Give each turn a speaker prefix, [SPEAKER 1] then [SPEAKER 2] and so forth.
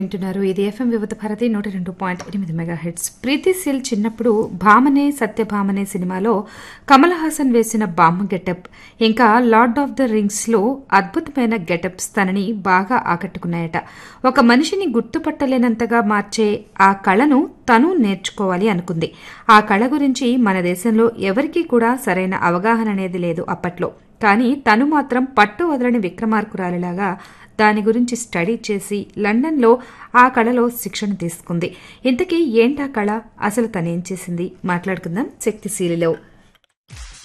[SPEAKER 1] వింటున్నారు ఇది ఎఫ్ఎం వివిధ భారతి నూట రెండు పాయింట్ ఎనిమిది మెగా హెడ్స్ ప్రీతి సిల్ చిన్నప్పుడు భామనే సత్యభామనే సినిమాలో కమల్ హాసన్ వేసిన బామ్మ గెటప్ ఇంకా లార్డ్ ఆఫ్ ద రింగ్స్ లో అద్భుతమైన గెటప్స్ తనని బాగా ఆకట్టుకున్నాయట ఒక మనిషిని గుర్తుపట్టలేనంతగా మార్చే ఆ కళను తను నేర్చుకోవాలి అనుకుంది ఆ కళ గురించి మన దేశంలో ఎవరికీ కూడా సరైన అవగాహన అనేది లేదు అప్పట్లో కానీ తను మాత్రం పట్టు వదలని విక్రమార్కురాలిలాగా దాని గురించి స్టడీ చేసి లండన్లో ఆ కళలో శిక్షణ తీసుకుంది ఇంతకీ ఏంటా కళ అసలు తనేం చేసింది మాట్లాడుకుందాం శక్తిశీలిలో